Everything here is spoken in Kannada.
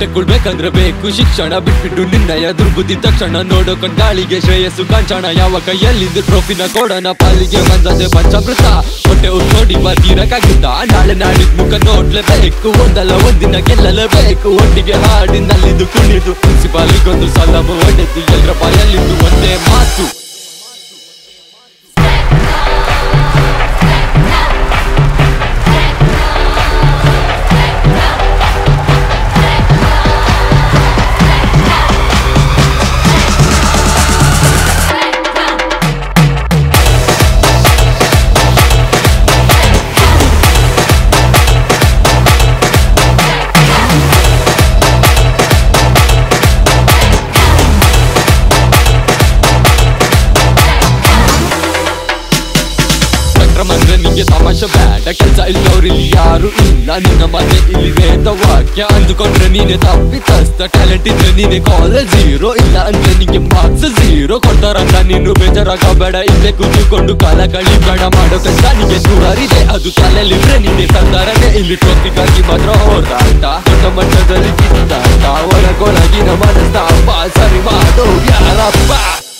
ಬಟ್ಟೆಗಳು ಬೇಕಂದ್ರೆ ಬೇಕು ಶಿಕ್ಷಣ ಬಿಟ್ಬಿಟ್ಟು ನಿನ್ನಯ ದುರ್ಬುದ್ಧಿ ತಕ್ಷಣ ನೋಡೋ ಕಣ್ಗಾಳಿಗೆ ಶ್ರೇಯಸ್ಸು ಕಾಂಚಣ ಯಾವ ಕೈಯಲ್ಲಿದ್ದು ಟ್ರೋಫಿನ ಕೊಡೋಣ ಪಾಲಿಗೆ ಬಂದದೆ ಪಂಚಾಮೃತ ಹೊಟ್ಟೆ ಉಟ್ಕೊಂಡು ಬರ್ದಿರಕ್ಕಾಗಿದ್ದ ನಾಳೆ ನಾಡಿದ್ ಮುಖ ನೋಡ್ಲೇಬೇಕು ಒಂದಲ್ಲ ಒಂದಿನ ಗೆಲ್ಲಲೇಬೇಕು ಒಟ್ಟಿಗೆ ಹಾಡಿನಲ್ಲಿದ್ದು ಕುಣಿದು ಪ್ರಿನ್ಸಿಪಾಲಿಗೊಂದು ಸಲ ಹೊಡೆದು ಎಲ್ರ ಬಾಯಲ್ಲಿದ್ದು ಒಂದೇ ಮಾತು ಸಂಕ್ರಮ ಅಂದ್ರೆ ನಿಂಗೆ ತಮಾಷೆ ಬೇಡ ಕೆಲ್ಸ ಇಲ್ಲವ್ರಿಲ್ಲಿ ಯಾರು ಇಲ್ಲ ನಿನ್ನ ಮನೆ ಇಲ್ಲಿ ವೇದ ವಾಕ್ಯ ಅಂದುಕೊಂಡ್ರೆ ನೀನೆ ತಪ್ಪಿತಸ್ತ ಟ್ಯಾಲೆಂಟ್ ಇದ್ರೆ ನೀನೆ ಕಾಲೇಜ್ ಜೀರೋ ಇಲ್ಲ ಅಂದ್ರೆ ನಿಂಗೆ ಮಾರ್ಕ್ಸ್ ಜೀರೋ ಕೊಡ್ತಾರಂತ ನೀನು ಬೇಜಾರಾಗಬೇಡ ಇಲ್ಲೇ ಕೂತ್ಕೊಂಡು ಕಾಲ ಕಳಿಬೇಡ ಮಾಡೋ ಕೆಲಸ ನಿಂಗೆ ನೂರಾರಿದೆ ಅದು ತಲೆಯಲ್ಲಿದ್ರೆ ನೀನೆ ತಂದಾರನೆ ಇಲ್ಲಿ ಟ್ರೋಫಿಗಾಗಿ ಮಾತ್ರ ಹೋರಾಟ ದೊಡ್ಡ ಮಟ್ಟದಲ್ಲಿ ಕಿತ್ತಾಟ ಒಳಗೊಳಗಿನ ಮನಸ್ತಾಪ ಸರಿ ಮಾಡು ಯಾರಪ್ಪ